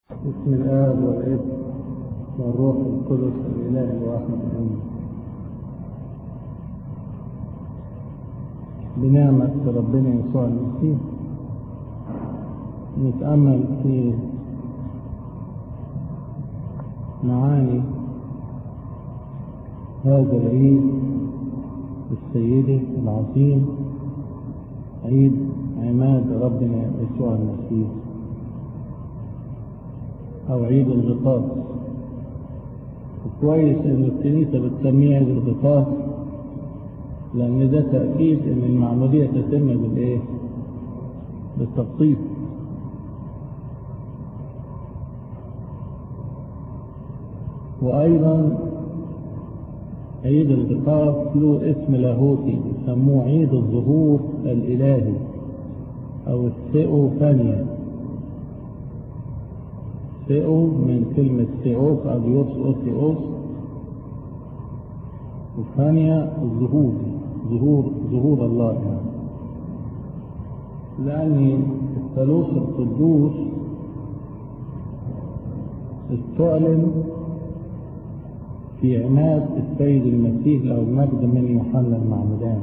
بسم الآب والابن والروح القدس الإله الواحد آمين بنعمة ربنا يسوع المسيح نتأمل في معاني هذا العيد السيدي العظيم عيد عماد ربنا يسوع المسيح أو عيد الغطاس كويس إن الكنيسة بتسميه عيد الغطاس لأن ده تأكيد إن المعمودية تتم بالإيه؟ بالتبسيط وأيضا عيد الغطاس له اسم لاهوتي يسموه عيد الظهور الإلهي أو الثيوفانيا ثيو من كلمة ثيوس أبيوس أوثيوس وفانيا الظهور ظهور ظهور الله يعني لأن الثالوث القدوس استعلن في عماد السيد المسيح له المجد من يوحنا المعمدان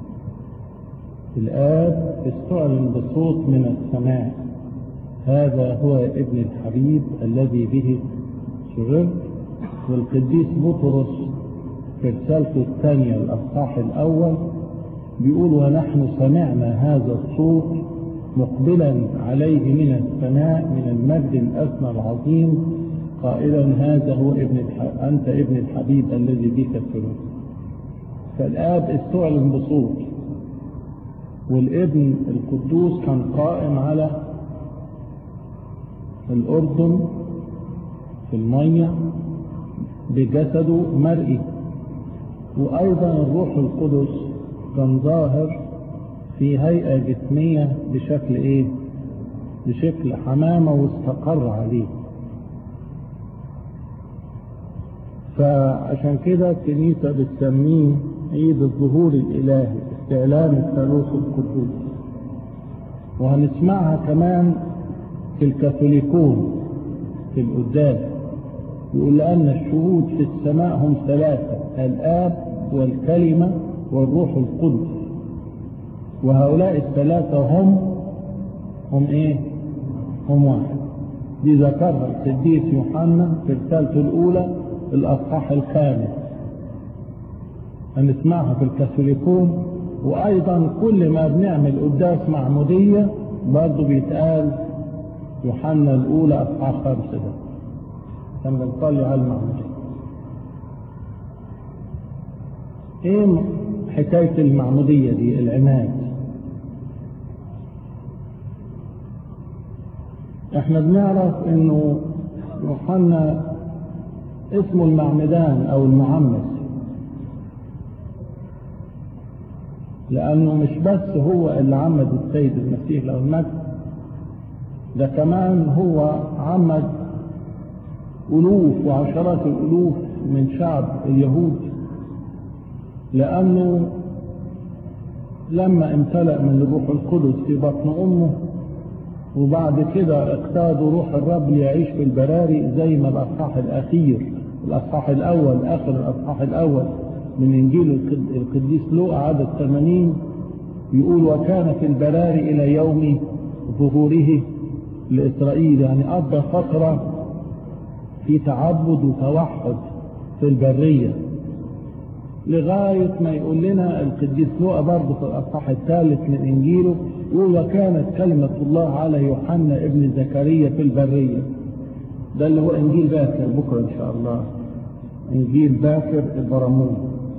الآب استعلن بصوت من السماء هذا هو ابن الحبيب الذي به سررت والقديس بطرس في رسالته الثانية الأصحاح الأول بيقول ونحن سمعنا هذا الصوت مقبلا عليه من السماء من المجد الأسمى العظيم قائلا هذا هو ابن الح... أنت ابن الحبيب الذي بك سررت فالآب استعلن بصوت والابن القدوس كان قائم على الأردن في المية بجسده مرئي وأيضا الروح القدس كان ظاهر في هيئة جسمية بشكل إيه؟ بشكل حمامة واستقر عليه فعشان كده الكنيسة بتسميه عيد الظهور الإلهي استعلان الثالوث القدوس وهنسمعها كمان في الكاثوليكون في القداس يقول لأن الشهود في السماء هم ثلاثة الآب والكلمة والروح القدس وهؤلاء الثلاثة هم هم إيه؟ هم واحد دي ذكرها القديس يوحنا في رسالته الأولى الأصحاح الخامس هنسمعها في الكاثوليكون وأيضا كل ما بنعمل قداس معمودية برضه بيتقال يوحنا الأولى أصحاح خمسة ده لما نصلي على المعمودية إيه حكاية المعمودية دي العماد احنا بنعرف انه يوحنا اسمه المعمدان او المعمد لانه مش بس هو اللي عمد السيد المسيح له المجد ده كمان هو عمد ألوف وعشرات الألوف من شعب اليهود لأنه لما امتلأ من الروح القدس في بطن أمه وبعد كده اقتادوا روح الرب ليعيش في البراري زي ما الأصحاح الأخير الأصحاح الأول آخر الأصحاح الأول من إنجيل القديس لوقا عدد 80 يقول وكان في البراري إلى يوم ظهوره لإسرائيل يعني قضى فترة في تعبد وتوحد في البرية لغاية ما يقول لنا القديس لوقا برضه في الأصحاح الثالث من إنجيله يقول وكانت كلمة الله على يوحنا ابن زكريا في البرية ده اللي هو إنجيل باكر بكرة إن شاء الله إنجيل باكر البرامون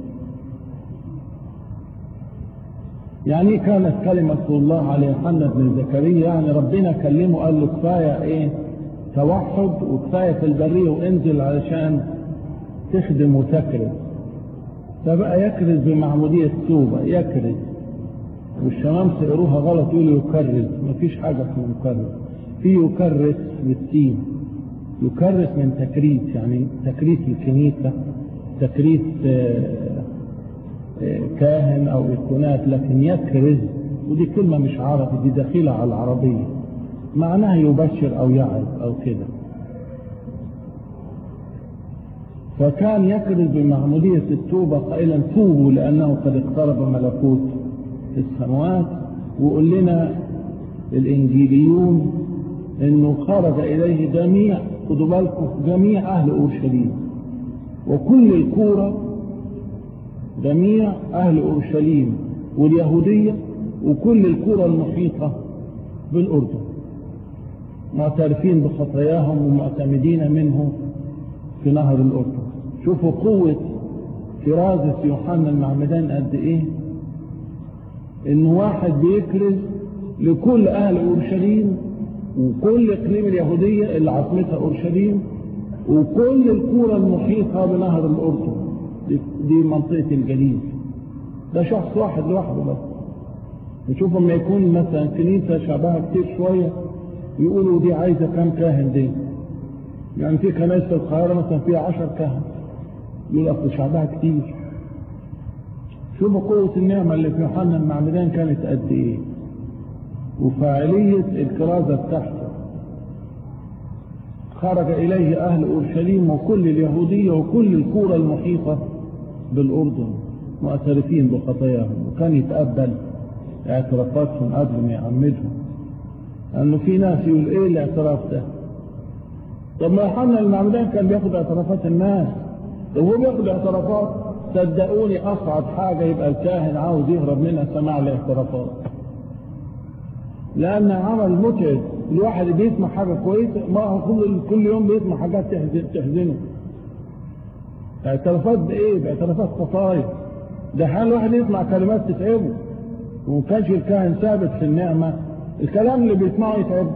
يعني كانت كلمة الله على يوحنا بن زكريا يعني ربنا كلمه قال له كفاية ايه توحد وكفاية في البرية وانزل علشان تخدم وتكرز فبقى يكرز بمعمودية توبة يكرز والشمام سيروها غلط يقول يكرز مفيش حاجة اسمها يكرز في يكرس بالسين يكرس من تكريس يعني تكريس الكنيسة تكريس كاهن او ايقونات لكن يكرز ودي كلمة مش عربي دي دخيلة على العربية معناها يبشر او يعظ او كده فكان يكرز بمعمودية التوبة قائلا توبوا لأنه قد اقترب ملكوت السماوات ويقول لنا الإنجيليون إنه خرج إليه جميع خدوا بالكم جميع أهل أورشليم وكل الكورة جميع أهل أورشليم واليهودية وكل الكورة المحيطة بالأردن معترفين بخطاياهم ومعتمدين منه في نهر الأردن شوفوا قوة فرازة يوحنا المعمدان قد إيه إن واحد بيكرز لكل أهل أورشليم وكل إقليم اليهودية اللي عاصمتها أورشليم وكل القرى المحيطة بنهر الأردن دي منطقة الجليل ده شخص واحد لوحده بس نشوف لما يكون مثلا كنيسة شعبها كتير شوية يقولوا دي عايزة كام كاهن دي يعني في كنائس في القاهرة مثلا فيها عشر كهنة يقول أصل شعبها كتير شوفوا قوة النعمة اللي في يوحنا المعمدان كانت قد إيه وفاعلية الكرازة بتاعته خرج إليه أهل أورشليم وكل اليهودية وكل الكورة المحيطة بالأردن معترفين بخطاياهم وكان يتقبل اعترافاتهم قبل ما يعمدهم لأنه في ناس يقول إيه الاعتراف ده طب ما يوحنا المعمدان كان بياخد اعترافات الناس طب هو بياخد اعترافات صدقوني أصعب حاجة يبقى الكاهن عاوز يهرب منها سماع الاعترافات لأن عمل متعب الواحد بيسمع حاجة كويسة ما هو كل كل يوم بيسمع حاجات تحزن تحزنه اعترافات بإيه؟ باعترافات خطايا ده حال واحد يسمع كلمات تتعبه وما كانش الكاهن ثابت في النعمة الكلام اللي بيسمعه يتعبه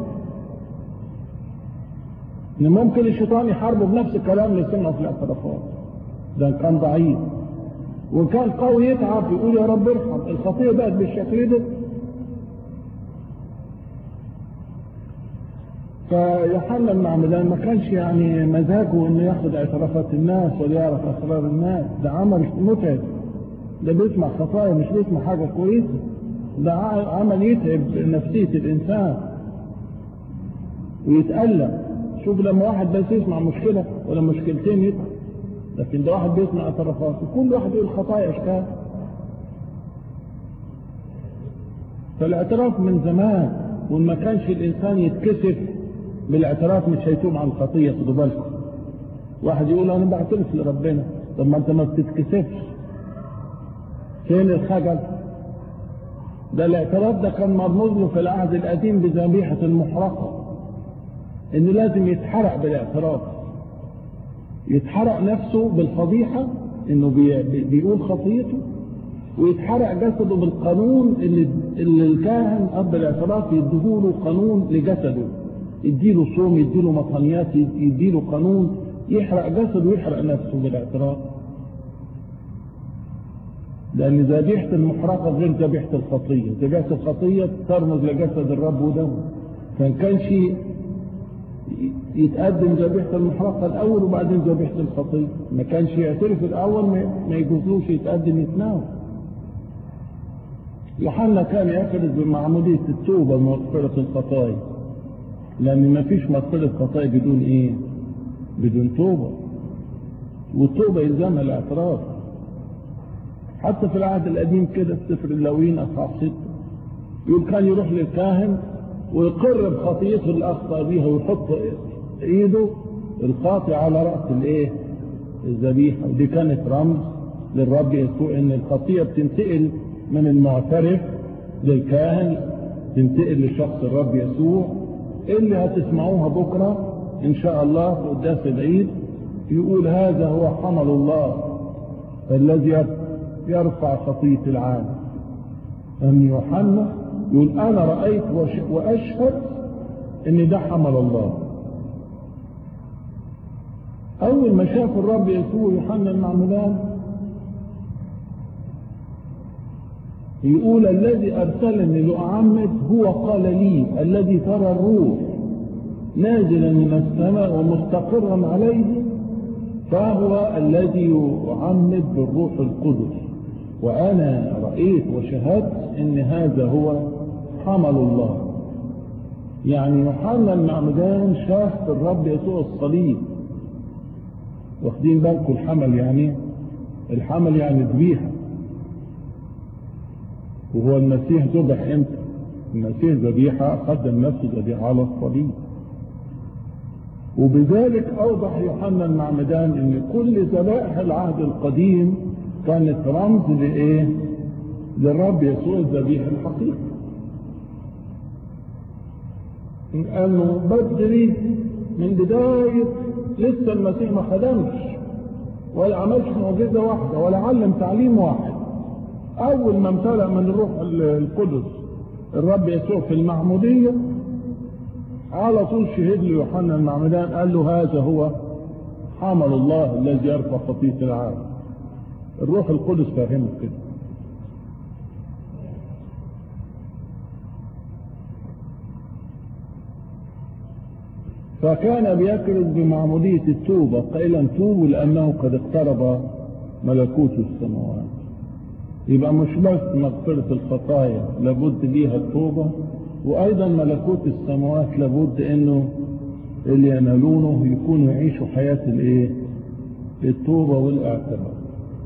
ان ممكن الشيطان يحاربه بنفس الكلام اللي سمعه في الاعترافات ده كان ضعيف وكان قوي يتعب يقول يا رب ارحم الخطيه بقت بالشكل ده فيوحنا المعمدان ما كانش يعني مزاجه انه ياخد اعترافات الناس ولا يعرف اسرار الناس ده عمل متعب ده بيسمع خطايا مش بيسمع حاجه كويسه ده عمل يتعب نفسيه الانسان ويتألم شوف لما واحد بس يسمع مشكله ولا مشكلتين يتعب لكن ده واحد بيسمع اعترافات وكل واحد يقول خطايا اشكال فالاعتراف من زمان وما كانش الانسان يتكسف بالاعتراف مش هيتوب عن الخطيه خدوا بالكم واحد يقول انا بعترف لربنا طب ما انت ما بتتكسفش فين الخجل ده الاعتراف ده كان مرموز له في العهد القديم بذبيحه المحرقه انه لازم يتحرق بالاعتراف يتحرق نفسه بالفضيحه انه بي بيقول خطيته ويتحرق جسده بالقانون اللي, اللي الكاهن قبل الاعتراف يديله قانون لجسده يديله صوم يديله مطنيات يديله قانون يحرق جسده ويحرق نفسه بالاعتراف لأن ذبيحة المحرقة غير ذبيحة الخطية ذبيحة الخطية ترمز لجسد الرب ودمه فإن كان شيء يتقدم ذبيحة المحرقة الأول وبعدين ذبيحة الخطية ما كانش يعترف الأول ما يجوزلوش يتقدم يتناول يوحنا كان يكرز بمعمودية التوبة مغفرة الخطايا لأن ما فيش مغفرة خطايا بدون إيه؟ بدون توبة والتوبة يلزمها الاعتراف حتى في العهد القديم كده في سفر اللاويين أصحاب ستة يقول كان يروح للكاهن ويقر بخطيته اللي أخطأ بيها ويحط إيده الخاطئ على رأس الإيه؟ الذبيحة ودي كانت رمز للرب يسوع إن الخطية بتنتقل من المعترف للكاهن تنتقل لشخص الرب يسوع اللي هتسمعوها بكرة إن شاء الله في قداس العيد يقول هذا هو حمل الله الذي يرفع خطية العالم أم يوحنا يقول أنا رأيت وأشهد إن ده حمل الله أول ما شاف الرب يسوع يوحنا المعمدان يقول الذي أرسلني لأعمد هو قال لي الذي ترى الروح نازلا من السماء ومستقرا عليه فهو الذي يعمد بالروح القدس وأنا رأيت وشهدت أن هذا هو حمل الله يعني يوحنا المعمدان شاف الرب يسوع الصليب واخدين بالكم الحمل يعني الحمل يعني ذبيحة وهو المسيح ذبح امتى المسيح ذبيحة قدم نفسه ذبيحة على الصليب وبذلك أوضح يوحنا المعمدان أن كل ذبائح العهد القديم كانت رمز لإيه؟ للرب يسوع الذبيح الحقيقي. لأنه بدري من بداية لسه المسيح ما خدمش ولا عملش معجزة واحدة ولا علم تعليم واحد. أول ما امتلأ من الروح القدس الرب يسوع في المعمودية على طول شهد له يوحنا المعمدان قال له هذا هو حمل الله الذي يرفع خطية العالم الروح القدس فاهمه كده فكان بيكرز بمعمودية التوبة قائلا توبوا لأنه قد اقترب ملكوت السماوات يبقى مش بس مغفرة الخطايا لابد ليها التوبة وايضا ملكوت السماوات لابد انه اللي ينالونه يكونوا يعيشوا حياة الايه التوبة والاعتراف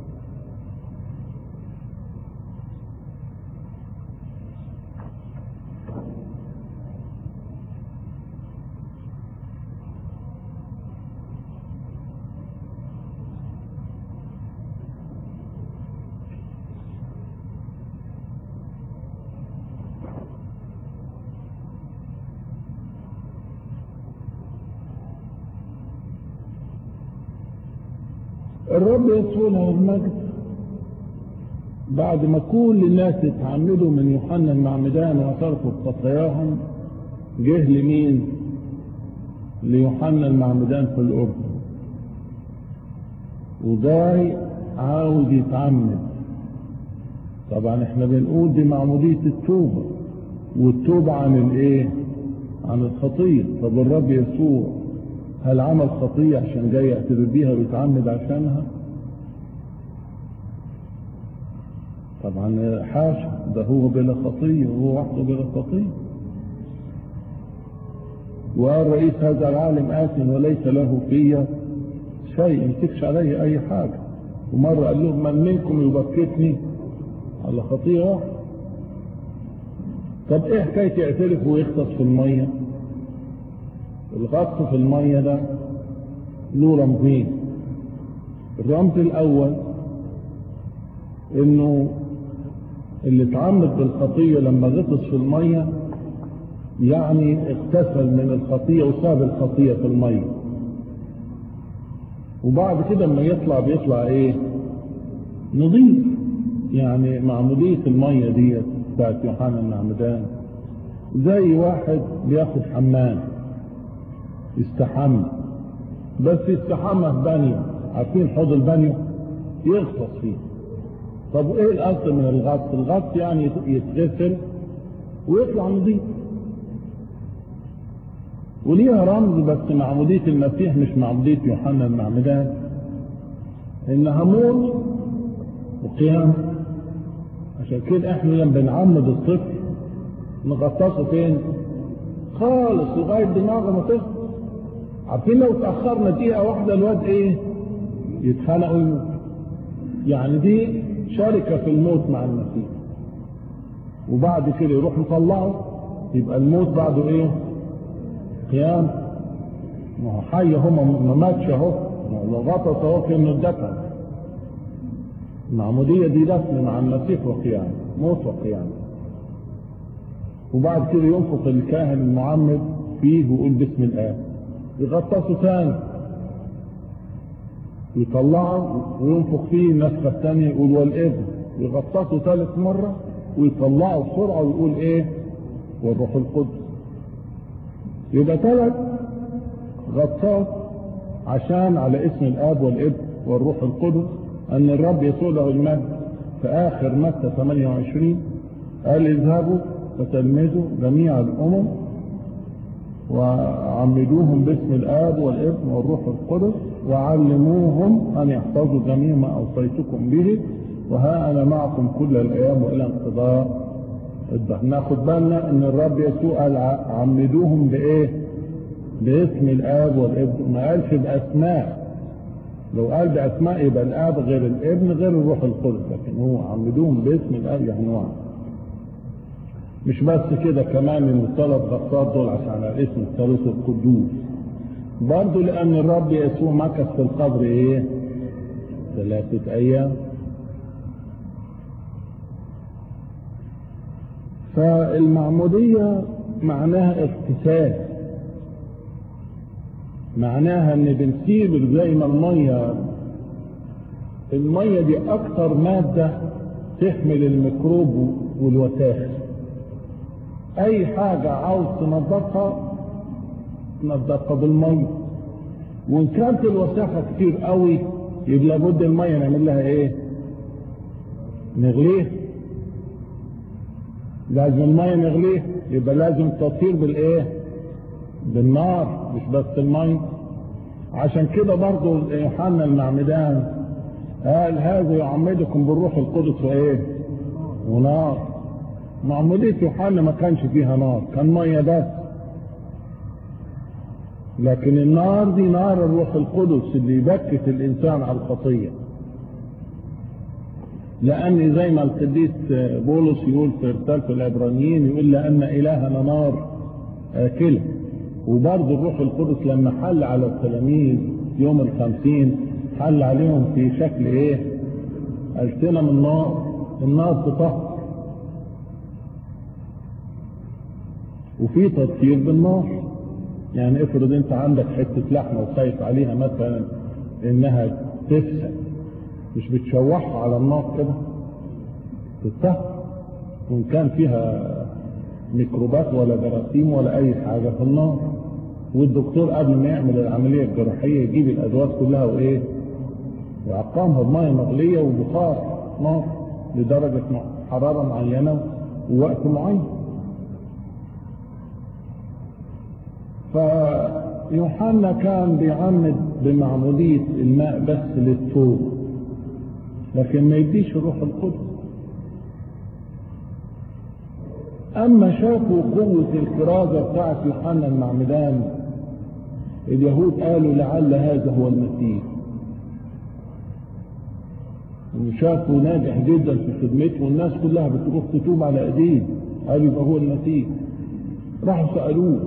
الرب يسوع له المجد بعد ما كل الناس اتعمدوا من يوحنا المعمدان واعترفوا بخطاياهم جه لمين؟ ليوحنا المعمدان في الأردن وجاي عاوز يتعمد طبعا احنا بنقول دي معمودية التوبة والتوبة عن الايه؟ عن الخطية طب الرب يسوع هل عمل خطية عشان جاي يعتبر بيها ويتعمد عشانها طبعا حاشا ده هو بلا خطية وهو وحده بلا خطية وقال رئيس هذا العالم آت وليس له في شيء يمسكش علي أي حاجة ومرة قال لهم من منكم يبكتني على خطية واحدة طب ايه حكاية يعترف ويغطس في المية الغطس في المية ده له رمزين الرمز الأول إنه اللي اتعمد بالخطية لما غطس في المية يعني اغتسل من الخطية وساب الخطية في المية وبعد كده لما يطلع بيطلع ايه نظيف يعني معمودية المية دي بتاعت يوحنا المعمدان زي واحد بياخد حمام يستحمى بس يستحمى في بانيو عارفين حوض البانيو يغطس فيه طب ايه الاصل من الغطس الغطس يعني يتغسل ويطلع نظيف وليها رمز بس معمودية المسيح مش معمودية يوحنا المعمدان انها موت وقيام عشان كده احنا لما بنعمد الطفل نغطسه فين خالص لغاية دماغه ما تخلص عارفين لو تأخرنا دقيقة واحدة الواد ايه يتخانق ويموت يعني دي شركة في الموت مع المسيح وبعد كده يروح مطلعه يبقى الموت بعده ايه قيام ما هو حي هو ما ماتش اهو لو غطس اهو كانه اتدفن المعمودية دي دفن مع المسيح وقيام موت وقيام وبعد كده ينفق الكاهن المعمد فيه ويقول باسم الآب يغطسه ثاني يطلعه وينفخ فيه النفخة الثانية يقول والابن يغطسه ثالث مرة ويطلعه بسرعة ويقول ايه والروح القدس يبقى ثلاث غطاس عشان على اسم الاب والابن والروح القدس ان الرب يسوع له المجد في اخر متى 28 قال اذهبوا فتلمذوا جميع الامم وعمدوهم باسم الاب والابن والروح القدس وعلموهم ان يحفظوا جميع ما اوصيتكم به وها انا معكم كل الايام والى انقضاء الدهر ناخد بالنا ان الرب يسوع قال عمدوهم بايه باسم الاب والابن ما قالش باسماء لو قال باسماء يبقى الاب غير الابن غير الروح القدس لكن هو عمدوهم باسم الاب يعني واحد مش بس كده كمان ان الثلاث غطات دول عشان على اسم الثالوث القدوس برضه لان الرب يسوع مكث في القبر ايه ثلاثة ايام فالمعمودية معناها اغتسال معناها ان بنسيب زي ما المية المية دي اكتر مادة تحمل الميكروب والوساخ اي حاجة عاوز تنظفها تنظفها بالمية وان كانت الوساخة كتير قوي يبقى لابد المية نعمل لها ايه نغليها لازم المية نغليها يبقى لازم تطهير بالايه بالنار مش بس المية عشان كده برضو يوحنا المعمدان قال هذا يعمدكم بالروح القدس وايه ونار معمودية يوحنا ما كانش فيها نار كان مية بس لكن النار دي نار الروح القدس اللي يبكت الانسان على الخطية لان زي ما القديس بولس يقول في رسالة العبرانيين يقول لان الهنا نار اكله وبرضه الروح القدس لما حل على التلاميذ يوم الخمسين حل عليهم في شكل ايه ألسنة من نار النار تطهر وفي تطهير بالنار يعني افرض انت عندك حتة لحمة وخايف عليها مثلا انها تفسد مش بتشوحها على النار كده تتطهر وان كان فيها ميكروبات ولا جراثيم ولا اي حاجة في النار والدكتور قبل ما يعمل العملية الجراحية يجيب الادوات كلها وايه ويعقمها بمية مغلية وبخار نار لدرجة حرارة معينة ووقت معين فيوحنا كان بيعمد بمعمودية الماء بس للتوب لكن ما يديش الروح القدس اما شافوا قوة الكرازة بتاعت يوحنا المعمدان اليهود قالوا لعل هذا هو المسيح وشافوا ناجح جدا في خدمته والناس كلها بتروح تتوب على ايديه قالوا يبقى هو المسيح راحوا سألوه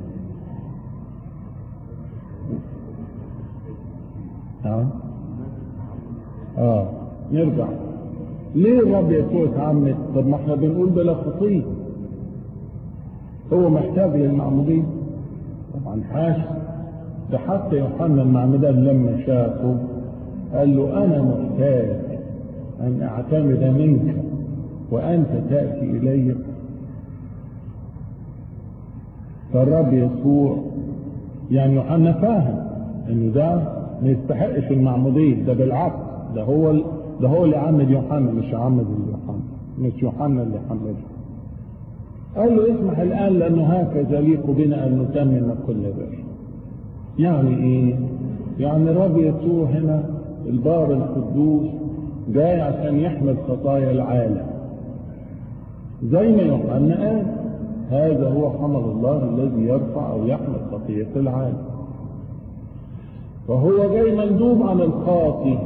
نعم اه نرجع ليه الرب يسوع اتعمد طب ما احنا بنقول بلا خطيه هو محتاج للمعمودية طبعا حاشا ده حتى يوحنا المعمدان لما شافه قال له انا محتاج ان اعتمد منك وانت تاتي الي فالرب يسوع يعني يوحنا فاهم ان ده ما يستحقش المعمودية ده بالعكس ده هو ده هو اللي عمد يوحنا مش عمد يوحنا مش يوحنا اللي حمده قال له اسمح الآن لأنه هكذا يليق بنا أن نتمم كل بر يعني إيه؟ يعني الرب يسوع هنا البار القدوس جاي عشان يحمل خطايا العالم زي ما يوحنا قال هذا هو حمل الله الذي يرفع أو يحمل خطية العالم وهو جاي مندوب عن الخاطي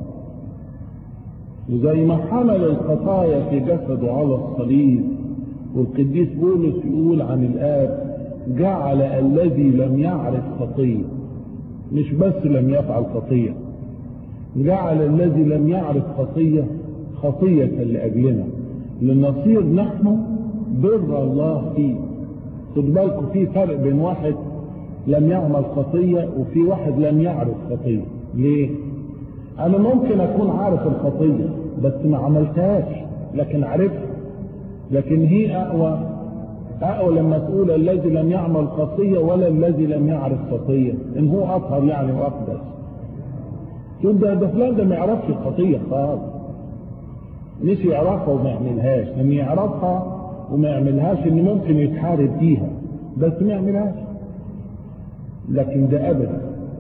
وزي ما حمل الخطايا في جسده على الصليب والقديس بولس يقول عن الآب جعل الذي لم يعرف خطية مش بس لم يفعل خطية جعل الذي لم يعرف خطية خطية لأجلنا لنصير نحن بر الله فيه خد بالكم في فرق بين واحد لم يعمل خطية وفي واحد لم يعرف خطية ليه؟ أنا ممكن أكون عارف الخطية بس ما عملتهاش لكن عرفتها لكن هي أقوى أقوى لما تقول الذي لم يعمل خطية ولا الذي لم يعرف خطية إن هو أطهر يعني وأقدس تقول ده ده فلان ده ما يعرفش الخطية خالص مش يعرفها وما يعملهاش لما يعرفها وما يعملهاش إن ممكن يتحارب فيها بس ما يعملهاش لكن ده أبدا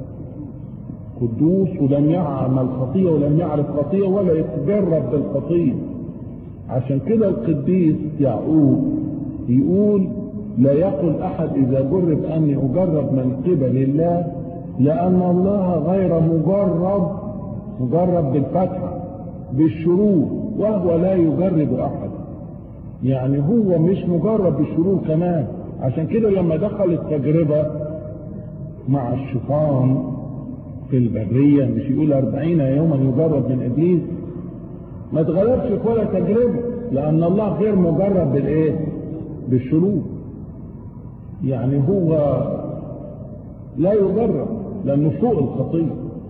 قدوس ولم يعمل خطية ولم يعرف خطية ولا يتجرب بالخطية عشان كده القديس يعقوب يقول لا يقل احد اذا جرب اني اجرب من قبل الله لأن الله غير مجرب مجرب بالفتح بالشرور وهو لا يجرب أحد يعني هو مش مجرب بالشرور كمان عشان كده لما دخل التجربة مع الشيطان في البرية مش يقول أربعين يوما يجرب من إبليس ما تغلبش في ولا تجربة لأن الله غير مجرب بالإيه؟ بالشرور يعني هو لا يجرب لأنه فوق الخطية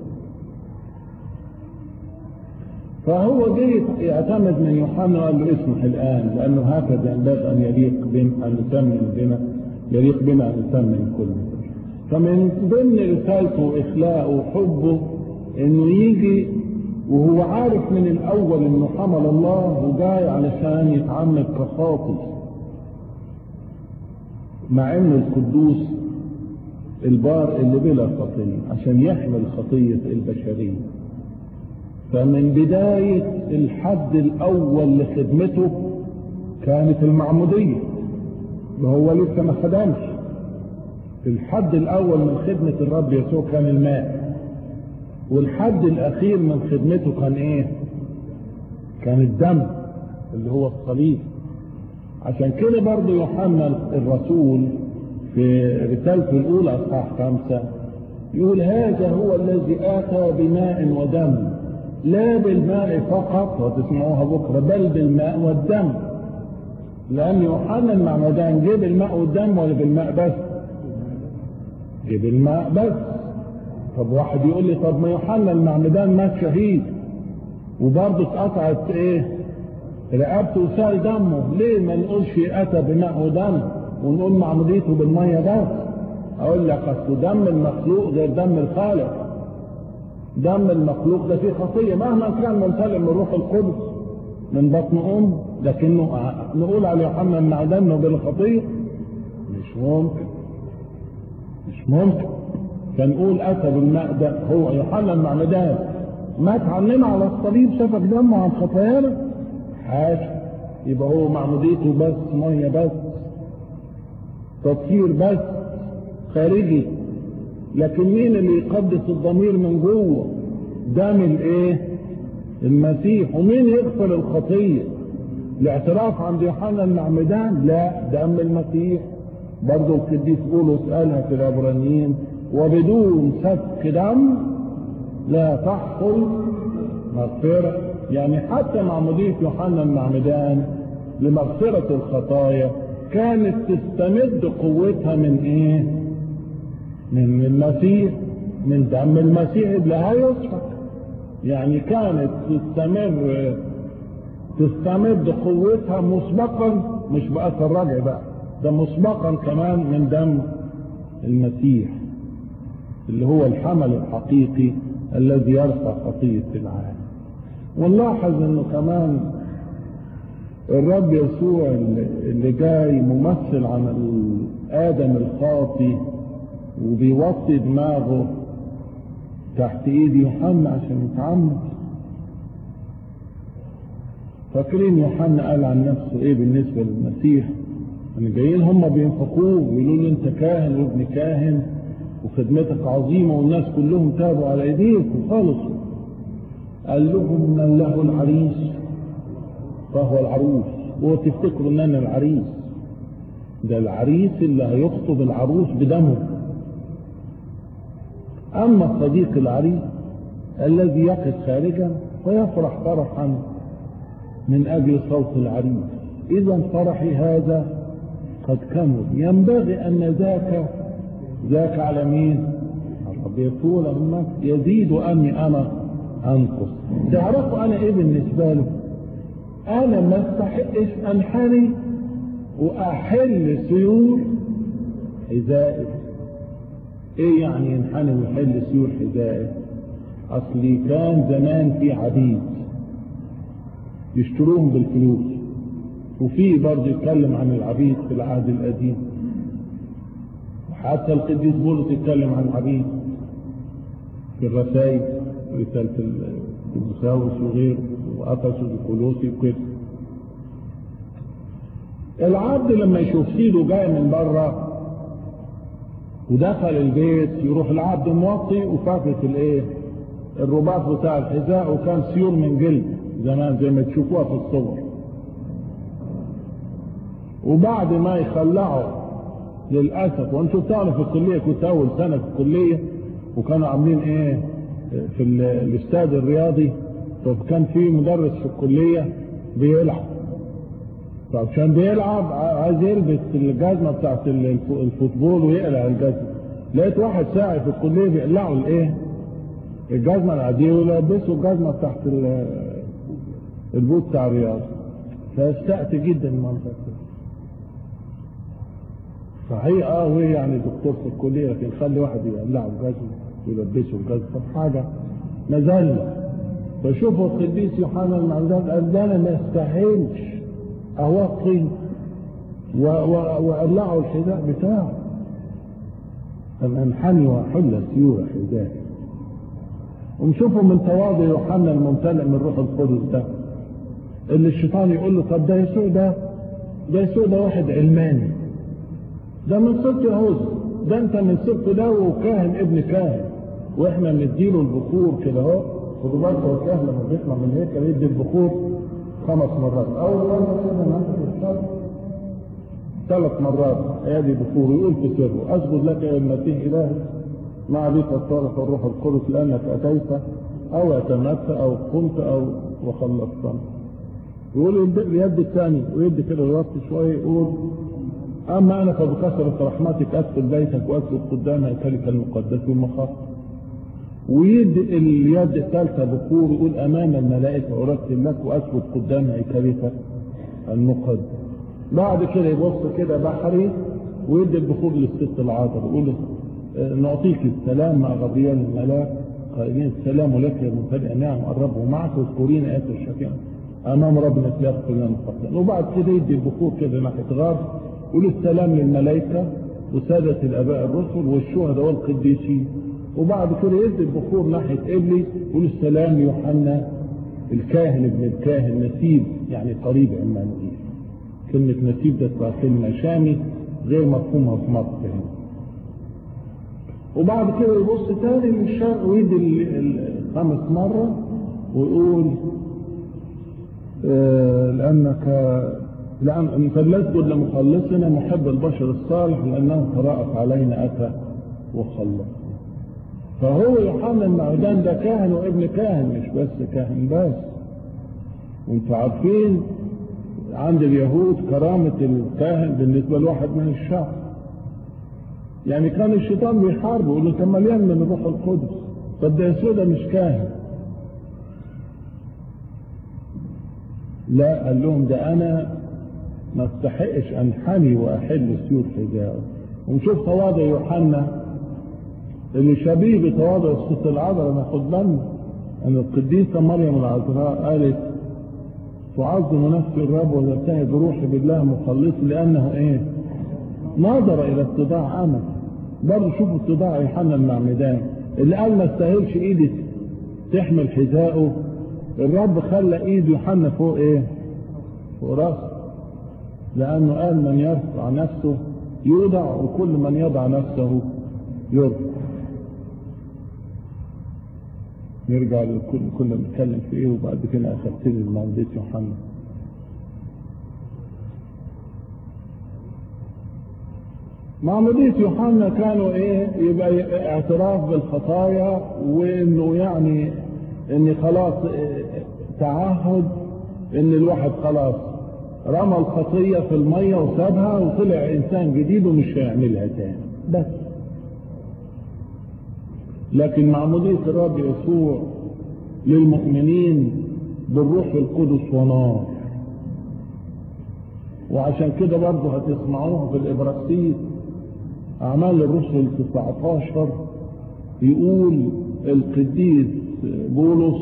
فهو جه يعتمد من يوحنا وقال له اسمح الآن لأنه هكذا ينبغي أن يليق بنا أن نسمن بنا يليق بنا أن نسمن كل فمن ضمن رسالته وإخلاقه وحبه إنه يجي وهو عارف من الأول إنه حمل الله وجاي علشان يتعمد كخاطي مع إنه القدوس البار اللي بلا خطية عشان يحمل خطية البشرية فمن بداية الحد الأول لخدمته كانت المعمودية وهو لسه ما خدمش الحد الأول من خدمة الرب يسوع كان الماء والحد الأخير من خدمته كان إيه؟ كان الدم اللي هو الصليب عشان كده برضه يوحنا الرسول في رسالته الأولى أصحاح خمسة يقول هذا هو الذي آتى بماء ودم لا بالماء فقط وتسمعوها بكرة بل بالماء والدم لأن يوحنا المعمدان جه بالماء والدم ولا بالماء بس جه بالماء بس طب واحد يقول لي طب ما يوحنا المعمدان مات شهيد وبرضه اتقطعت ايه رقبته وسال دمه ليه ما نقولش اتى بماء ودم ونقول معموديته بالميه بس اقول لك اصل دم المخلوق غير دم الخالق دم المخلوق ده فيه خطيه مهما كان ممتلئ من روح القدس من بطن ام لكنه نقول على يوحنا المعدن انه بالخطيه مش ممكن مش ممكن فنقول اتى بالماء ده هو يوحنا المعمدان مات عننا على الصليب سفك دمه عن خطايانا حاجه يبقى هو معموديته بس ميه بس تطهير بس خارجي لكن مين اللي يقدس الضمير من جوه دم الايه المسيح ومين يغفر الخطيه الاعتراف عند يوحنا المعمدان لا دم المسيح برضه القديس بولس قالها في العبرانيين وبدون سفك دم لا تحصل مغفرة يعني حتى معمودية يوحنا المعمدان لمغفرة الخطايا كانت تستمد قوتها من ايه من المسيح من دم المسيح اللي هيسفك يعني كانت تستمر تستمد قوتها مسبقا مش بأثر رجع بقى ده مسبقا كمان من دم المسيح اللي هو الحمل الحقيقي الذي يرفع خطية العالم ونلاحظ انه كمان الرب يسوع اللي جاي ممثل عن ادم الخاطي وبيوطي دماغه تحت ايد يوحنا عشان يتعمد فاكرين يوحنا قال عن نفسه ايه بالنسبه للمسيح ان جايين هم بينفقوه ويقولوا له انت كاهن وابن كاهن وخدمتك عظيمه والناس كلهم تابوا على ايديك وخلصوا قال لهم من له العريس فهو العروس هو تفتكروا ان انا العريس ده العريس اللي هيخطب العروس بدمه اما صديق العريس الذي يقف خارجا ويفرح فرحا من اجل صوت العريس اذا فرحي هذا قد كمل ينبغي ان ذاك ذاك على مين الرب يقول لما يزيد اني انا انقص تعرفوا انا ايه بالنسبه له انا ما استحقش انحني واحل سيور حذائه ايه يعني ينحني ويحل سيور حذائه اصلي كان زمان في عبيد يشتروهم بالفلوس وفي برضه يتكلم عن العبيد في العهد القديم حتى القديس بولس يتكلم عن العبيد في الرسائل رسالة المساوس وغيره وأفسس وكولوسي وكده العبد لما يشوف سيده جاي من بره ودخل البيت يروح العبد موطي وفاكك الايه الرباط بتاع الحذاء وكان سيور من جلد زمان زي ما تشوفوها في الصور وبعد ما يخلعوا للاسف وانتم بتعرفوا في الكليه كنت اول سنه في الكليه وكانوا عاملين ايه في الاستاد الرياضي فكان في مدرس في الكليه بيلعب فعشان بيلعب عايز يلبس الجزمه بتاعت الفوتبول ويقلع الجزمه لقيت واحد ساعي في الكليه بيقلعوا الايه الجزمه العاديه ويلبسوا الجزمه بتاعت البوت بتاع الرياض فاستأت جدا المنظر ده صحيح اه وهي يعني دكتور في الكليه لكن خلي واحد يقلعه الجزمه ويلبسه الجزمه طب حاجه مذله فشوفوا القديس يوحنا المعمدان قال ده انا ما استاهلش اوقي واقلعه الحذاء بتاعه أن انحني واحل سيور حذائي ونشوفوا من تواضع يوحنا الممتلئ من روح القدس ده اللي الشيطان يقول له طب ده يسوع ده ده يسوع ده واحد علماني ده من صوت يهوذا ده انت من صوت ده وكاهن ابن كاهن واحنا نديله البخور كده اهو خدوا بالكم هو الكاهن لما بيطلع من الهيكل يدي البخور خمس مرات اول مره كده ناخد الشر ثلاث مرات ادي بخور يقول في سره اسجد لك يا المسيح الهي مع بك الصالح والروح القدس لانك اتيت او اتمت او قمت او وخلصتنا يقول اليد الثاني ويدي كده يوطي شويه يقول اما انا فبكثره رحمتك ادخل بيتك واسجد قدام هيكلك المقدس والمخاف ويد اليد الثالثه بخور يقول امام الملائكه ارتل لك واسجد قدام هيكلك المقدس بعد كده يبص كده بحري ويدي البخور للست العاذر يقول نعطيك السلام مع غبيان الملاك قائلين السلام لك يا ممتلئ نعم الرب معك واذكرين ايات الشفيع امام ربنا يغفر لنا خطايانا وبعد كده يدي البخور كده ناحيه غار يقول السلام للملائكه وساده الاباء الرسل والشهداء والقديسين وبعد كده يدي البخور ناحيه ابليس يقول السلام يوحنا الكاهن ابن الكاهن نسيب يعني قريب عمانوئيل كلمة نسيب ده تبقى كلمة شامي غير مفهومها في مصر هنا وبعد كده يبص تاني للشرق ويدي الخامس مرة ويقول آه لأنك لأن فلنسجد لمخلصنا محب البشر الصالح لأنه تراءف علينا أتى وخلص فهو يوحنا المعدان ده كاهن وابن كاهن مش بس كاهن بس وانتوا عارفين عند اليهود كرامة الكاهن بالنسبة لواحد من الشعب يعني كان الشيطان بيحاربه يقول له انت مليان من الروح القدس طب ده يسوع ده مش كاهن لا قال لهم ده انا ما استحقش انحني واحل سيوف حجاره ونشوف تواضع يوحنا اللي شبيه بتواضع الست العذراء ناخد بالنا ان القديسه مريم العذراء قالت تعظم نفسي الرب وتبتهج روحي بالله مخلصي لانه ايه؟ نظر الى اتضاع امل برضه شوفوا اتضاع يوحنا المعمدان اللي قال ما استاهلش ايدي تحمل حذائه الرب خلى ايد يوحنا فوق ايه؟ فوق راسه لانه قال من يرفع نفسه يوضع وكل من يضع نفسه يرفع نرجع لكل كنا بنتكلم في ايه وبعد كده اخذت لي معموديه يوحنا معمودية يوحنا كانوا ايه يبقى اعتراف بالخطايا وانه يعني ان خلاص تعهد ان الواحد خلاص رمى الخطية في المية وسابها وطلع انسان جديد ومش هيعملها تاني بس لكن معمودية الرب يسوع للمؤمنين بالروح القدس ونار وعشان كده برضه هتسمعوها في الإبراكسيس أعمال الرسل 19 يقول القديس بولس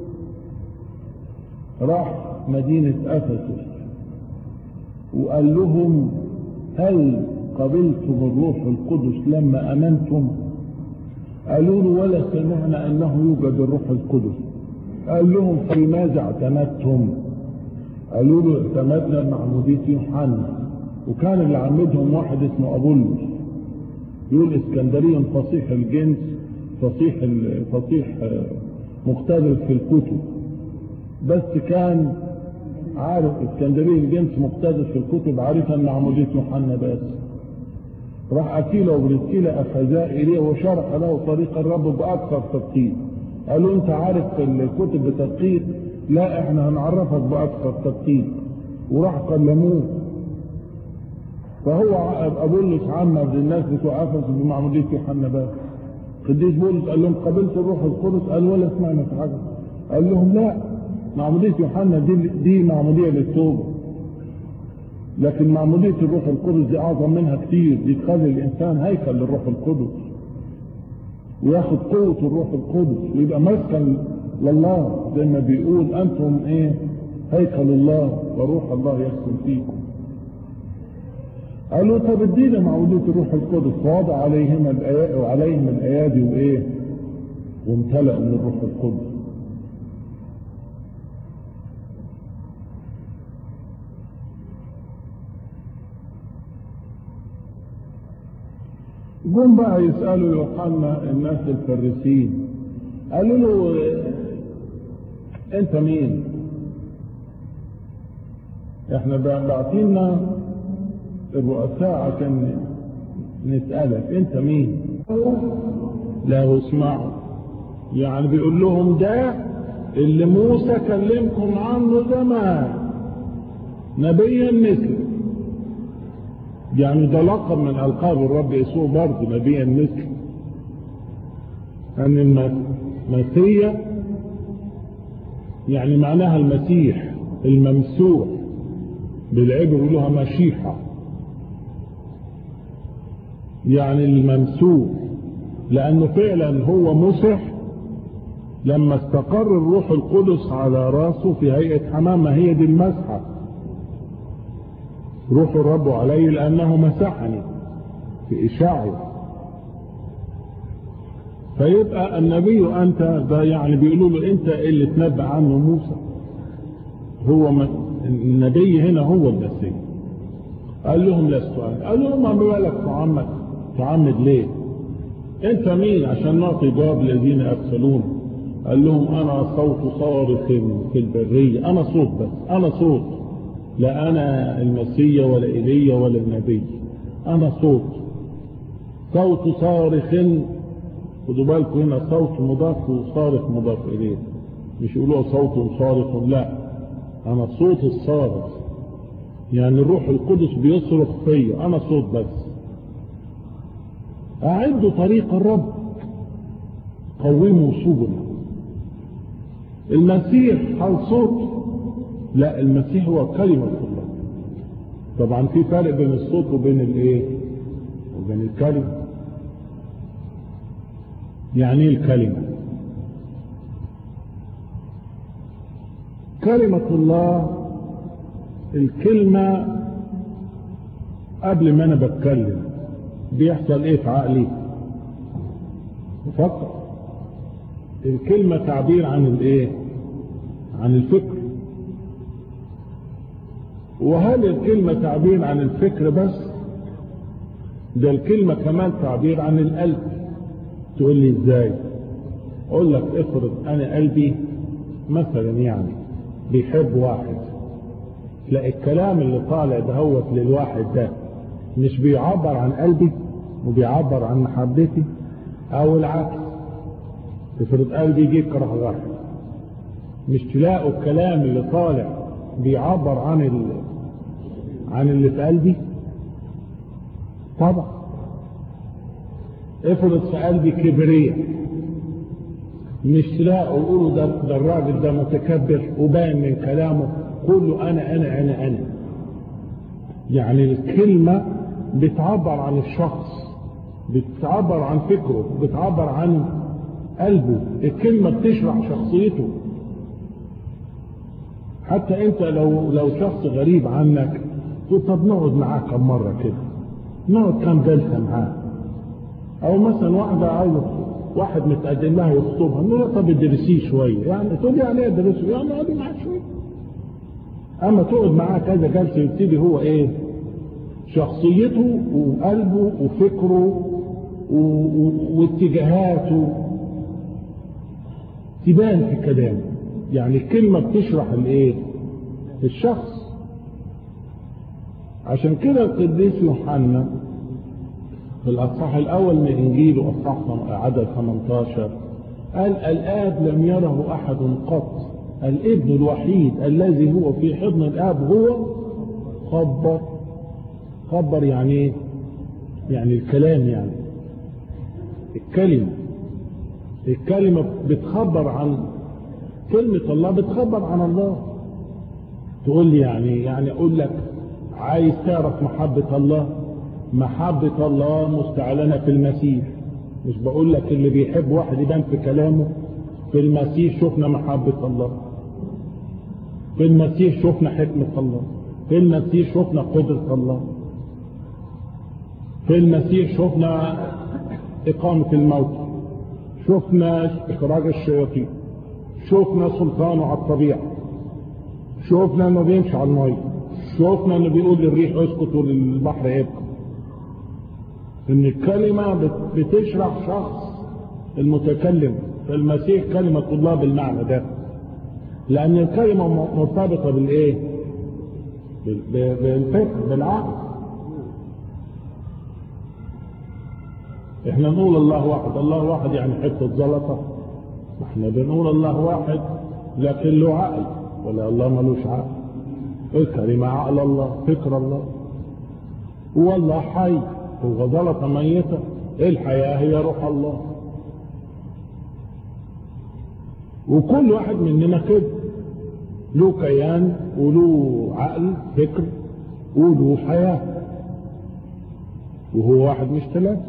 راح مدينة أفسس وقال لهم هل قبلتم الروح القدس لما أمنتم قالوا له ولا سمعنا انه يوجد الروح القدس قال لهم فلماذا اعتمدتم قالوا له اعتمدنا بمعمودية يوحنا وكان اللي عمدهم واحد اسمه ابولس يقول اسكندري فصيح الجنس فصيح فصيح مقتدر في الكتب بس كان عارف اسكندري الجنس مقتدر في الكتب عارفا معمودية يوحنا بس راح أكيلة وبرسكيلة أخذا إليه وشرح له طريق الرب بأكثر تدقيق قالوا أنت عارف في الكتب بتدقيق لا احنا هنعرفك بأكثر تدقيق وراح كلموه فهو أبولس عمد للناس بتوع أفسس بمعمودية يوحنا بس قديس بولس قال لهم قبلت الروح القدس قال ولا سمعنا في حاجة قال لهم لا معمودية يوحنا دي دي معمودية للتوبة لكن معمودية الروح القدس دي أعظم منها كتير دي تخلي الإنسان هيكل للروح القدس وياخد قوة الروح القدس ويبقى مسكن لله زي ما بيقول أنتم إيه هيكل الله وروح الله يسكن فيكم قالوا طب ادينا معمودية الروح القدس فوضع عليهم الآيات وعليهم الأيادي وإيه وامتلأوا من الروح القدس جم بقى يسألوا يوحنا الناس الفريسيين قالوا له انت مين احنا بعتينا الرؤساء عشان نسألك انت مين لا اسمعوا يعني بيقول لهم ده اللي موسى كلمكم عنه زمان نبيا مثله يعني ده لقب من ألقاب الرب يسوع برضه نبيا مثل أن المسيح يعني معناها المسيح الممسوح بالعبر يقولوها مشيحة يعني الممسوح لأنه فعلا هو مسح لما استقر الروح القدس على راسه في هيئة حمامة هي دي المسحة روح الرب علي لأنه مسحني في إشاعه فيبقى النبي أنت ده يعني بيقولوا له أنت اللي تنبأ عنه موسى هو النبي هنا هو المسيح قال لهم لست أنا قال لهم ما بالك تعمد تعمد ليه أنت مين عشان نعطي جواب الذين يرسلون قال لهم أنا صوت صارخ في البرية أنا صوت بس أنا صوت لا أنا المسيا ولا إيليا ولا النبي أنا صوت صوت صارخ خدوا بالكم هنا صوت مضاف وصارخ مضاف إليه مش يقولوا صوت صارخ لا أنا صوت الصارخ يعني الروح القدس بيصرخ فيا أنا صوت بس أعدوا طريق الرب قوموا سبلا المسيح هل صوت لا المسيح هو كلمة الله طبعا في فرق بين الصوت وبين الايه وبين الكلمة يعني ايه الكلمة كلمة الله الكلمة قبل ما انا بتكلم بيحصل ايه في عقلي بفكر الكلمة تعبير عن الايه عن الفكر وهل الكلمة تعبير عن الفكر بس ده الكلمة كمان تعبير عن القلب تقول لي ازاي اقول لك افرض انا قلبي مثلا يعني بيحب واحد لا الكلام اللي طالع دهوت للواحد ده مش بيعبر عن قلبي وبيعبر عن محبتي او العكس افرض قلبي يجي يكره واحد مش تلاقوا الكلام اللي طالع بيعبر عن ال... عن اللي في قلبي طبعا افرض في قلبي كبرية مش تلاقوا يقولوا ده, ده الراجل ده متكبر وباين من كلامه كله انا انا انا انا يعني الكلمة بتعبر عن الشخص بتعبر عن فكره بتعبر عن قلبه الكلمة بتشرح شخصيته حتى انت لو لو شخص غريب عنك تقول طب نقعد معاه كم مرة كده نقعد كم جلسة معاه او مثلا واحدة عايزة واحد متقدم لها يخطبها نقول لها طب ادرسيه شوية يعني تقول لي يعني ادرسه يعني اقعد معاه شوية اما تقعد معاه كذا جلسة يبتدي هو ايه شخصيته وقلبه وفكره واتجاهاته تبان في كلامه يعني الكلمة بتشرح الايه الشخص عشان كده القديس يوحنا في الأصحاح الأول من إنجيله أصحاح عدد 18 قال الآب لم يره أحد قط الابن الوحيد الذي هو في حضن الآب هو خبر خبر يعني ايه؟ يعني الكلام يعني الكلمة الكلمة بتخبر عن كلمة الله بتخبر عن الله تقول لي يعني يعني أقول لك عايز تعرف محبة الله محبة الله مستعلنة في المسيح مش بقول لك اللي بيحب واحد يبان في كلامه في المسيح شفنا محبة الله في المسيح شفنا حكمة الله في المسيح شفنا قدرة الله في المسيح شفنا إقامة الموت شفنا إخراج الشياطين شفنا سلطانه على الطبيعة شفنا انه بيمشي على المية شفنا انه بيقول للريح اسكت وللبحر يبقى ان الكلمة بتشرح شخص المتكلم فالمسيح كلمة الله بالمعنى ده لان الكلمة مرتبطة بالايه بالفكر بالعقل احنا نقول الله واحد الله واحد يعني حتة زلطة احنا بنقول الله واحد لكن له عقل ولا الله ملوش عقل الكلمة عقل الله فكر الله هو الله حي هو زلطة ميتة الحياة هي روح الله وكل واحد مننا كده له كيان وله عقل فكر وله حياة وهو واحد مش ثلاثة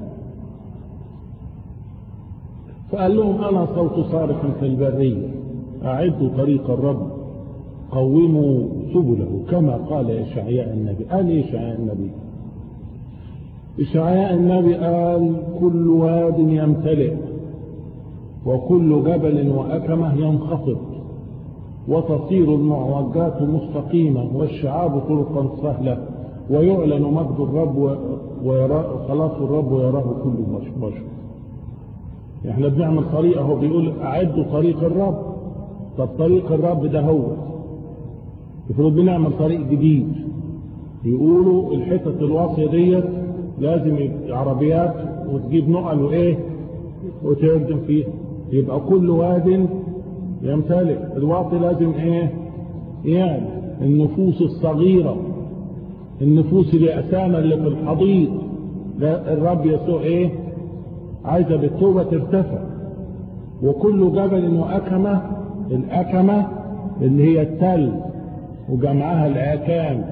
فقال لهم أنا صوت صارخ في البرية أعدوا طريق الرب قوموا سبله كما قال إشعياء النبي قال إيه إشعياء النبي إشعياء النبي قال كل واد يمتلئ وكل جبل وأكمة ينخفض وتصير المعوجات مستقيمة والشعاب طرقا سهلة ويعلن مجد الرب ويرى خلاص الرب ويراه كل بشر احنا بنعمل طريق اهو بيقول اعدوا طريق الرب طب طريق الرب ده هو المفروض بنعمل طريق جديد يقولوا الحتة الواصية ديت لازم عربيات وتجيب نقل وايه وتردم فيها يبقى كل واد يمتلك الواطي لازم ايه يعني النفوس الصغيرة النفوس اليأسانة اللي في الحضيض الرب يسوع ايه عايزة بالتوبة ترتفع وكل جبل وأكمة الأكمة اللي هي التل وجمعها الآكام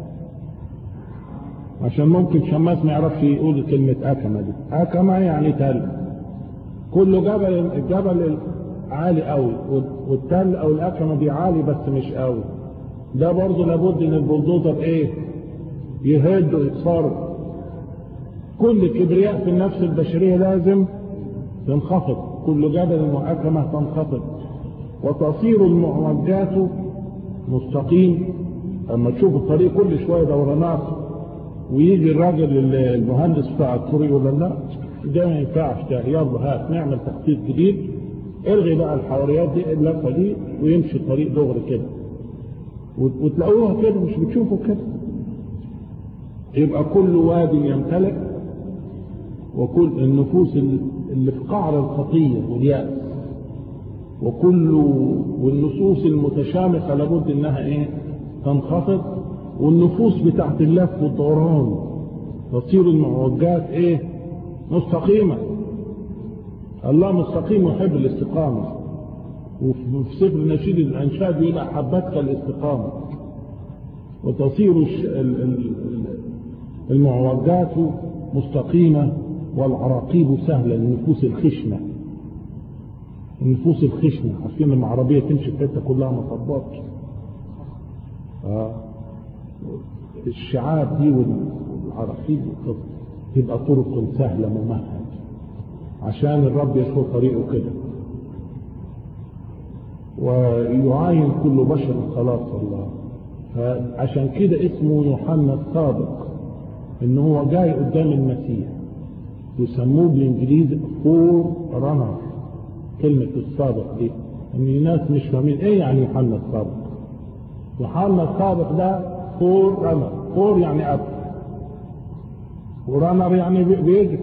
عشان ممكن شماس ما يعرفش يقول كلمة أكمة دي أكمة يعني تل كل جبل الجبل عالي قوي والتل او الأكمة دي عالي بس مش قوي ده برضه لابد ان البلدوزر ايه يهد ويتصرف كل كبرياء في النفس البشرية لازم تنخفض كل جبل وأكمة تنخفض وتصير المعوجات مستقيم اما تشوف الطريق كل شوية دورانات ويجي الراجل المهندس بتاع الطريق يقول لا ده ما ينفعش ده يلا هات نعمل تخطيط جديد الغي بقى الحواريات دي اللفه دي ويمشي الطريق دغري كده وتلاقوها كده مش بتشوفوا كده يبقى كل واد يمتلئ وكل النفوس اللي في قعر الخطيه واليأس وكل والنصوص المتشامخه لابد انها ايه تنخفض والنفوس بتاعت اللف والدوران تصير المعوجات ايه مستقيمة الله مستقيم ويحب الاستقامة وفي سفر نشيد الأنشاد يقول أحبتك الاستقامة وتصير المعوجات مستقيمة والعراقيب سهلة للنفوس الخشنة النفوس الخشنة عارفين لما عربية تمشي في حتة كلها مطبات آه. الشعاب دي والعراقيب تبقى طرق سهلة ممهد عشان الرب يسوع طريقه كده ويعاين كل بشر خلاص الله فعشان كده اسمه يوحنا الصادق ان هو جاي قدام المسيح يسموه بالانجليزي فور رانر كلمة السابق دي ان الناس مش فاهمين ايه يعني يوحنا السابق يوحنا السابق ده فور رانر فور يعني قبل ورانر يعني بيجري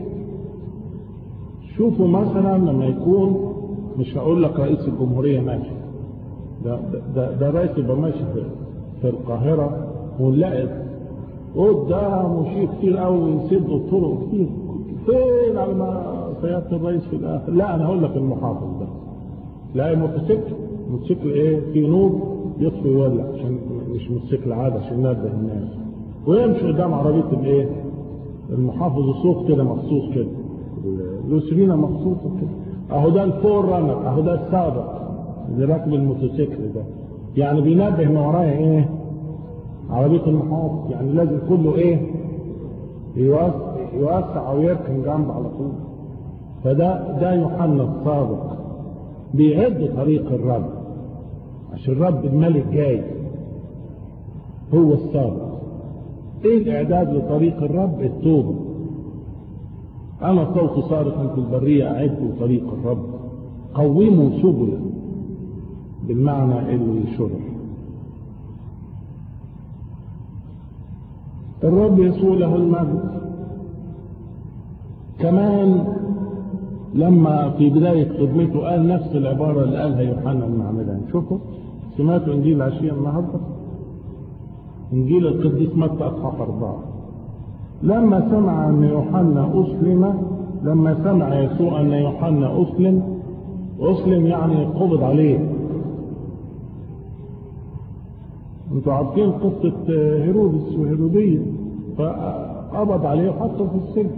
شوفوا مثلا لما يكون مش هقول لك رئيس الجمهورية ماشي ده ده, ده رئيس يبقى ماشي في, في القاهرة ونلاقي قدام وشيء كتير قوي يسد الطرق كتير فين على ما سيادة الرئيس في الآخر لا أنا هقول لك المحافظ ده لا موتوسيكل موتوسيكل إيه في نور يطفي يولع عشان مش موتوسيكل عادي عشان ينبه الناس ويمشي قدام عربية الإيه المحافظ الصوت كده مخصوص كده اليوسفينا مخصوصة كده أهو ده الفور رانر أهو ده السابق اللي راكب الموتوسيكل ده يعني بينبه ان ورايا ايه عربية المحافظ يعني لازم كله ايه يوسع, يوسع او يركن جنب على طول فده ده يوحنا السابق بيعد طريق الرب عشان الرب الملك جاي هو السابق ايه الاعداد لطريق الرب التوبة انا صوت صارخ في البرية اعدوا طريق الرب قوموا سبلا بالمعنى اللي شرح الرب يسوع له المجد كمان لما في بداية خدمته قال نفس العبارة اللي قالها يوحنا المعمدان شوفوا سمعتوا انجيل العشية النهاردة انجيل القديس متى اصحاح اربعة لما سمع ان يوحنا اسلم لما سمع يسوع ان يوحنا اسلم اسلم يعني قبض عليه انتوا عارفين قصة هيرودس وهيرودية فقبض عليه وحطه في السجن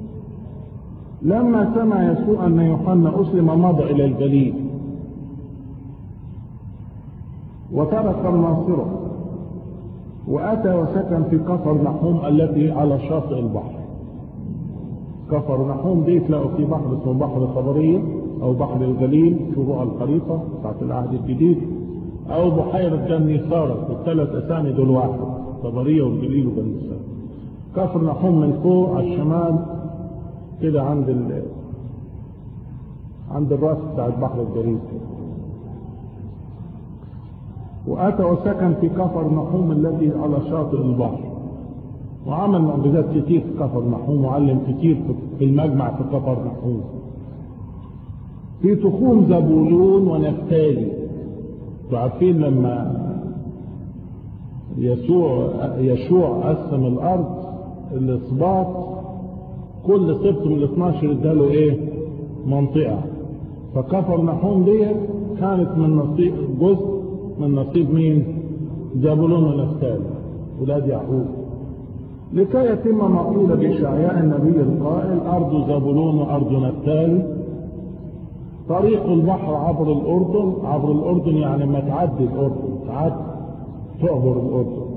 لما سمع يسوع أن يوحنا أسلم مضى إلى الجليل وترك الناصرة وأتى وسكن في كفر نحوم التي على شاطئ البحر كفر نحوم دي تلاقوا في بحر اسمه بحر صبرية أو بحر الجليل شروع الخريطة بتاعت العهد الجديد او بحيرة جني سارة الثلاث اسامي دول واحد طبرية والجليل وبني سارة كفر نحوم من فوق على الشمال كده عند ال عند الراس بتاع البحر الجليل واتى وسكن في كفر نحوم الذي على شاطئ البحر وعمل معجزات كتير في كفر نحوم وعلم كتير في المجمع في كفر نحوم في تخوم زبولون ونفتالي عارفين لما يسوع يشوع قسم الارض الاسباط كل سبط من ال 12 اداله ايه منطقه فكفر نحوم ديت كانت من نصيب جزء من نصيب مين زبولون ونفتالي ولاد يعقوب لكي يتم ما قيل بإشعياء النبي القائل أرض زبولون وأرض نفتالي طريق البحر عبر الأردن عبر الأردن يعني ما تعدي الأردن تعدي تعبر الأردن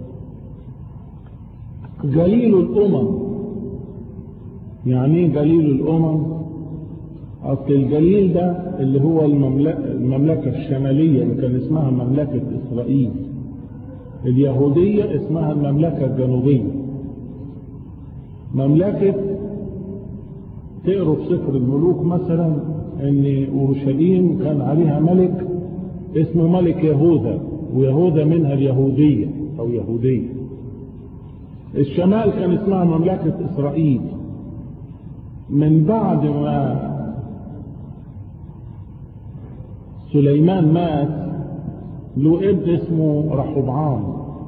جليل الأمم يعني ايه جليل الأمم أصل الجليل ده اللي هو المملكة, المملكة الشمالية اللي كان اسمها مملكة إسرائيل اليهودية اسمها المملكة الجنوبية مملكة تقروا في سفر الملوك مثلا ان اورشليم كان عليها ملك اسمه ملك يهوذا ويهوذا منها اليهودية او يهودية الشمال كان اسمها مملكة اسرائيل من بعد ما سليمان مات له ابن اسمه رحبعام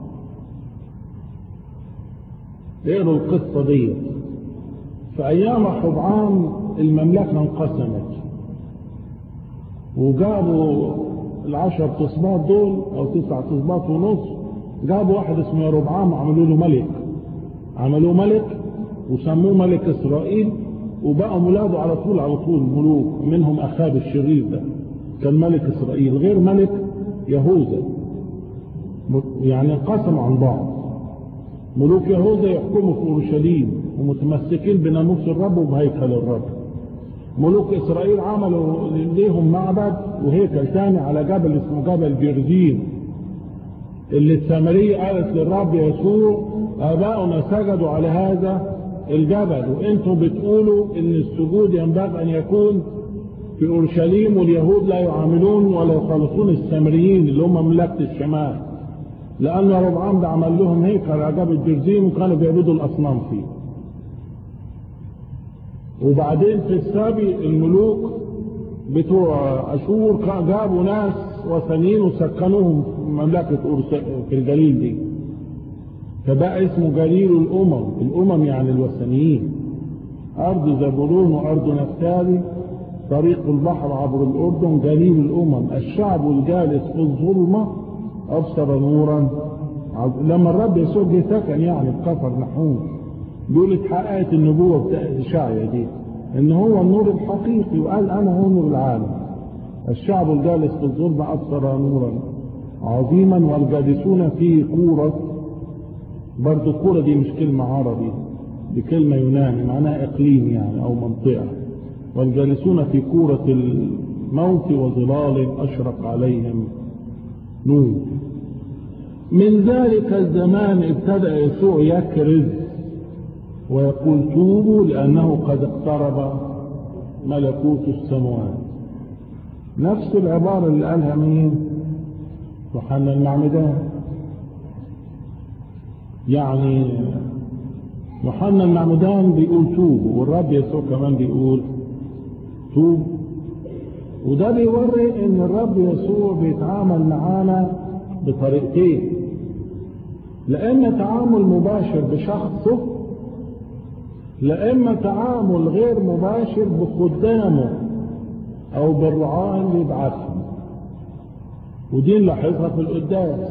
اقروا القصة دي في ايام رحبعام المملكة انقسمت وجابوا العشر تصبات دول او تسع تصبات ونص جابوا واحد اسمه ربعام عملوا له ملك عملوه ملك وسموه ملك اسرائيل وبقوا ولاده على طول على طول ملوك منهم اخاب الشرير ده كان ملك اسرائيل غير ملك يهوذا يعني انقسموا عن بعض ملوك يهوذا يحكموا في اورشليم ومتمسكين بناموس الرب وبهيكل الرب ملوك اسرائيل عملوا ليهم معبد وهيكل تاني على جبل اسمه جبل جرزين اللي السامرية قالت للرب يسوع اباؤنا سجدوا على هذا الجبل وانتم بتقولوا ان السجود ينبغي ان يكون في اورشليم واليهود لا يعاملون ولا يخالطون السامريين اللي هم مملكه الشمال لان ربعام ده عمل لهم هيكل على جبل جرزيم وكانوا بيعبدوا الاصنام فيه وبعدين في السابي الملوك بتوع اشور جابوا ناس وثنيين وسكنوهم في مملكه في الجليل دي فبقى اسمه جليل الامم الامم يعني الوثنيين ارض زبولون وارض نفتالي طريق البحر عبر الاردن جليل الامم الشعب الجالس في الظلمه ابصر نورا لما الرب يسوع جه سكن يعني في كفر نحوم دول اتحققت النبوه بتاع اشعيا دي ان هو النور الحقيقي وقال انا هو نور العالم الشعب الجالس في الظلمه ابصر نورا عظيما والجالسون في كوره برضه كورة دي مش كلمة عربي دي كلمة يوناني معناها اقليم يعني او منطقة والجالسون في كورة الموت وظلال اشرق عليهم نور من ذلك الزمان ابتدأ يسوع يكرز ويقول توبوا لأنه قد اقترب ملكوت السماوات نفس العبارة اللي قالها مين يوحنا المعمدان يعني يوحنا المعمدان بيقول توبوا والرب يسوع كمان بيقول توب وده بيوري ان الرب يسوع بيتعامل معانا بطريقتين لا اما تعامل مباشر بشخصه لا اما تعامل غير مباشر بخدامه او بالرعاة اللي يبعثهم ودي نلاحظها في القداس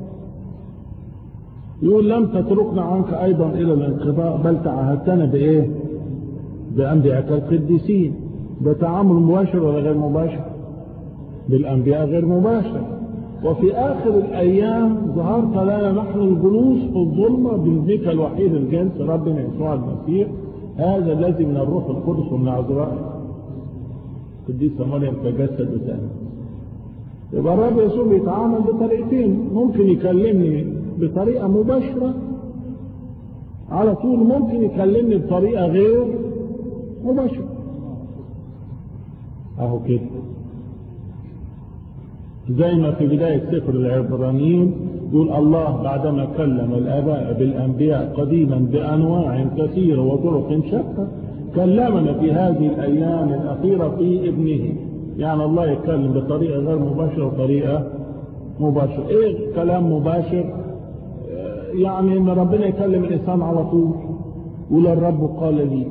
يقول لم تتركنا عنك ايضا الى الانقضاء بل تعهدتنا بايه بانبيائك القديسين ده تعامل مباشر ولا غير مباشر بالانبياء غير مباشر وفي اخر الايام ظهرت لنا نحن الجلوس في الظلمه بابنك الوحيد الجنس ربنا يسوع المسيح هذا الذي من الروح القدس ومن عذراء القديسه مريم تجسد وتأمن يبقى الرب يسوع بيتعامل بطريقتين ممكن يكلمني بطريقة مباشرة على طول ممكن يكلمني بطريقة غير مباشرة اهو كده زي ما في بداية سفر العبرانيين يقول الله بعدما كلم الآباء بالأنبياء قديما بأنواع كثيرة وطرق شتى كلمنا في هذه الأيام الأخيرة في ابنه يعني الله يتكلم بطريقة غير مباشرة وطريقة مباشرة ايه كلام مباشر يعني ان ربنا يكلم الانسان على طول ولا الرب قال لي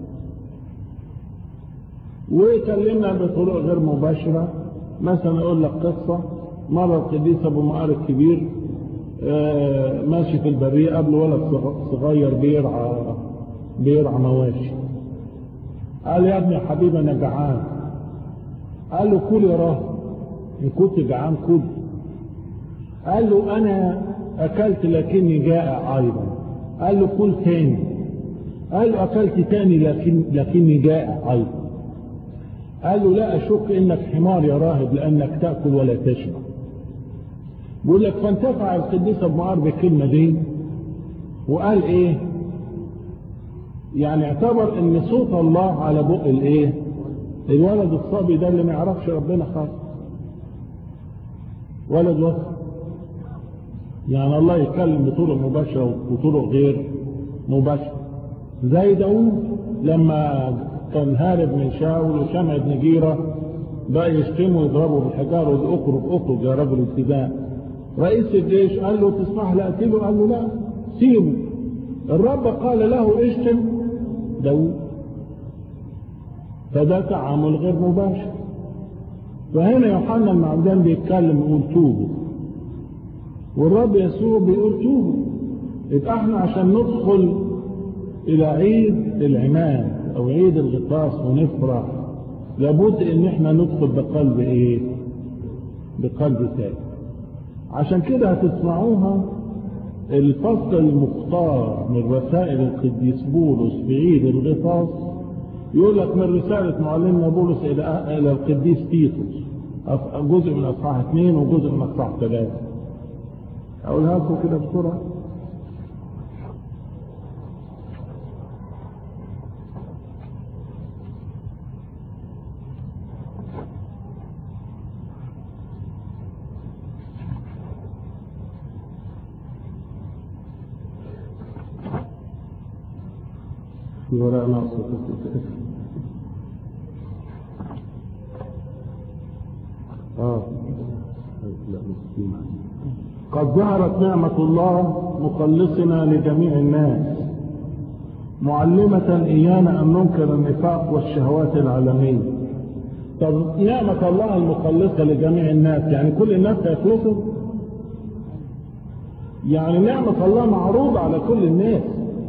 ويكلمنا بطرق غير مباشرة مثلا اقول لك قصة مرة القديس ابو مقار الكبير ماشي في البرية قبل ولد صغير بيرعى بيرعى مواشي قال يا ابني يا حبيبي انا جعان قال له كل يا راهب ان كنت جعان كل قال له انا اكلت لكني جائع ايضا قال له كل تاني قال له اكلت تاني لكن لكني جائع ايضا قال له لا اشك انك حمار يا راهب لانك تاكل ولا تشبع بيقول لك فانتفع القديس ابو معار بالكلمه دي وقال ايه يعني اعتبر ان صوت الله على بق الايه الولد الصبي ده اللي ما يعرفش ربنا خالص ولد وصف يعني الله يتكلم بطرق مباشرة وطرق غير مباشرة زي داود لما كان هارب من شاول وسمع ابن جيرة بقى يشتمه ويضربه بالحجارة ويقول اخرج اخرج يا رجل التزام رئيس الجيش قال له تسمح لي اقتله قال له لا سيبه الرب قال له اشتم داود فده تعامل غير مباشر فهنا يوحنا المعمدان بيتكلم يقول توبوا والرب يسوع بيقول توبوا يبقى احنا عشان ندخل الى عيد العماد او عيد الغطاس ونفرح لابد ان احنا ندخل بقلب ايه بقلب تاني عشان كده هتسمعوها الفصل المختار من رسائل القديس بولس في عيد الغطاس يقول لك من رسالة معلمنا بولس إلى إلى القديس تيتوس جزء من أصحاح اثنين وجزء من أصحاح ثلاثة أقولها لكم كده بسرعة في ورقة ناقصة اه لا مسكين قد ظهرت نعمة الله مخلصنا لجميع الناس معلمة إيانا أن ننكر النفاق والشهوات العالمية طب نعمة الله المخلصة لجميع الناس يعني كل الناس هيخلصوا يعني نعمة الله معروضة على كل الناس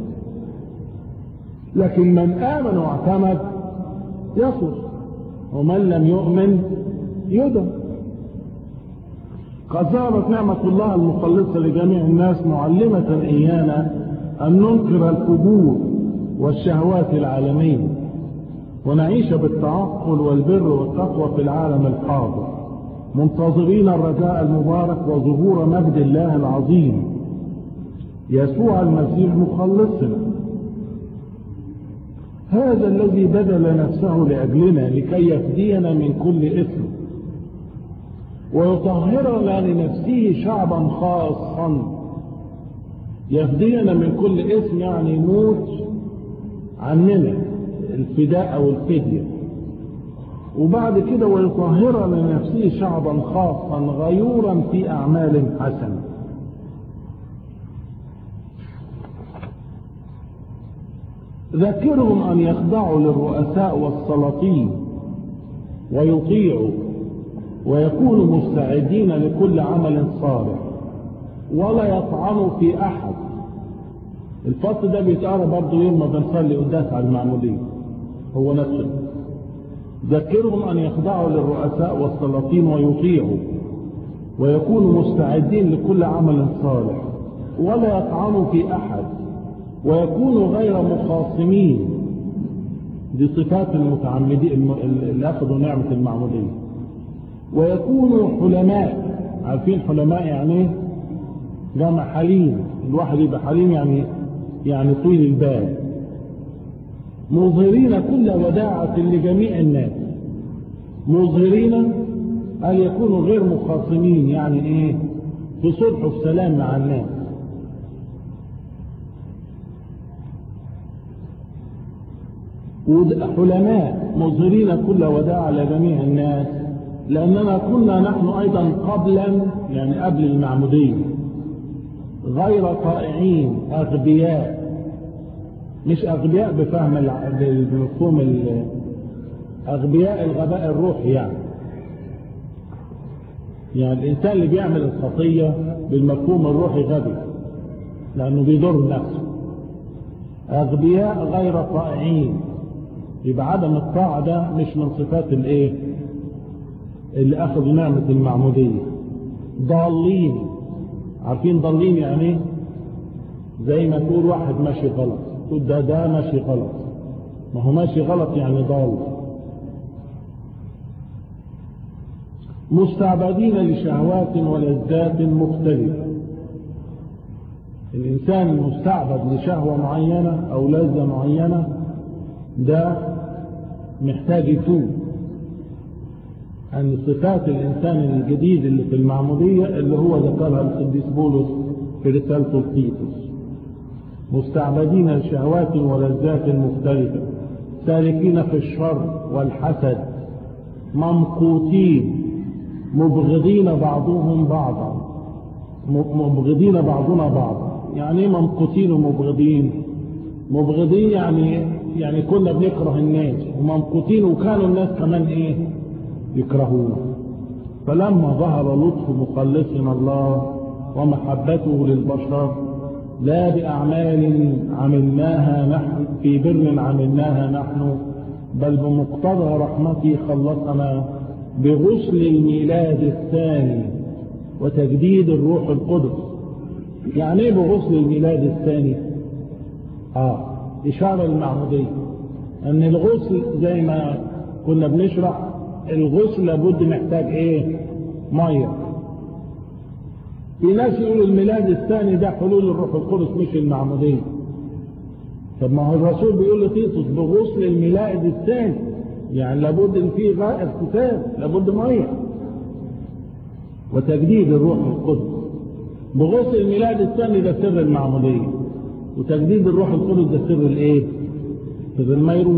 لكن من آمن واعتمد يصل ومن لم يؤمن يدم قد ظهرت نعمة الله المخلصة لجميع الناس معلمة إيانا أن ننكر القبور والشهوات العالمية ونعيش بالتعقل والبر والتقوى في العالم الحاضر منتظرين الرجاء المبارك وظهور مجد الله العظيم يسوع المسيح مخلصنا هذا الذي بذل نفسه لأجلنا لكي يفدينا من كل إثم ويطهرنا لنفسه شعبا خاصا يفدينا من كل إثم يعني يموت عننا الفداء أو الفدية وبعد كده ويطهرنا لنفسه شعبا خاصا غيورا في أعمال حسنة ذكرهم أن يخضعوا للرؤساء والسلاطين ويطيعوا ويكونوا مستعدين لكل عمل صالح ولا يطعنوا في أحد الفصل ده بيتقرا برضه يوم ما بنصلي قداس على المعمودية هو نفسه ذكرهم أن يخضعوا للرؤساء والسلاطين ويطيعوا ويكونوا مستعدين لكل عمل صالح ولا يطعنوا في أحد ويكونوا غير مخاصمين دي صفات المتعمدين اللي أخذوا نعمة المعمودية ويكونوا حلماء عارفين حلماء يعني ايه جمع حليم الواحد يبقى حليم يعني يعني طويل البال مظهرين كل وداعة لجميع الناس مظهرين أن يكونوا غير مخاصمين يعني ايه في صلح وفي سلام مع الناس حلماء مظهرين كل وداعة لجميع الناس لأننا كنا نحن أيضا قبلا يعني قبل المعمودية غير طائعين أغبياء مش أغبياء بفهم بمفهوم أغبياء الغباء الروحي يعني يعني الإنسان اللي بيعمل الخطية بالمفهوم الروحي غبي لأنه بيضر نفسه أغبياء غير طائعين يبقى عدم الطاعة ده مش من صفات الايه اللي اخذوا نعمة المعمودية ضالين عارفين ضالين يعني ايه زي ما تقول واحد ماشي غلط تقول ده ده ماشي غلط ما هو ماشي غلط يعني ضال مستعبدين لشهوات ولذات مختلفة الإنسان المستعبد لشهوة معينة أو لذة معينة ده محتاج يتوب عن صفات الإنسان الجديد اللي في المعمودية اللي هو ذكرها القديس بولس في رسالته لتيتوس مستعبدين لشهوات ولذات مختلفة سالكين في الشر والحسد ممقوتين مبغضين بعضهم بعضا مبغضين بعضنا بعضا يعني ايه ممقوتين ومبغضين مبغضين يعني يعني كنا بنكره الناس وممقوتين وكانوا الناس كمان ايه يكرهون فلما ظهر لطف مخلصنا الله ومحبته للبشر لا بأعمال عملناها نحن في بر عملناها نحن بل بمقتضى رحمته خلصنا بغسل الميلاد الثاني وتجديد الروح القدس يعني ايه بغسل الميلاد الثاني اه إشارة المعمودية أن الغسل زي ما كنا بنشرح الغسل لابد محتاج إيه مية في ناس يقولوا الميلاد الثاني ده حلول الروح القدس مش المعمودية طب ما هو الرسول بيقول لتيتوس بغسل الميلاد الثاني يعني لابد ان في اغتسال لابد ميه وتجديد الروح القدس بغسل الميلاد الثاني ده سر المعموديه وتجديد الروح القدس ده سر الايه غير الميروث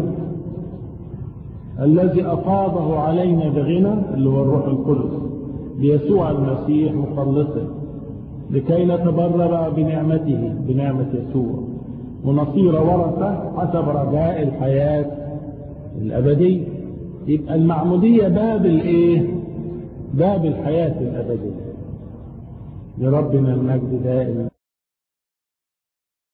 الذي أفاضه علينا بغنى اللي هو الروح القدس بيسوع المسيح مخلصه لكي نتبرر بنعمته بنعمة يسوع ونصير ورثة حسب رجاء الحياة الأبدية يبقى المعمودية باب الايه باب الحياة الأبدية لربنا المجد دائما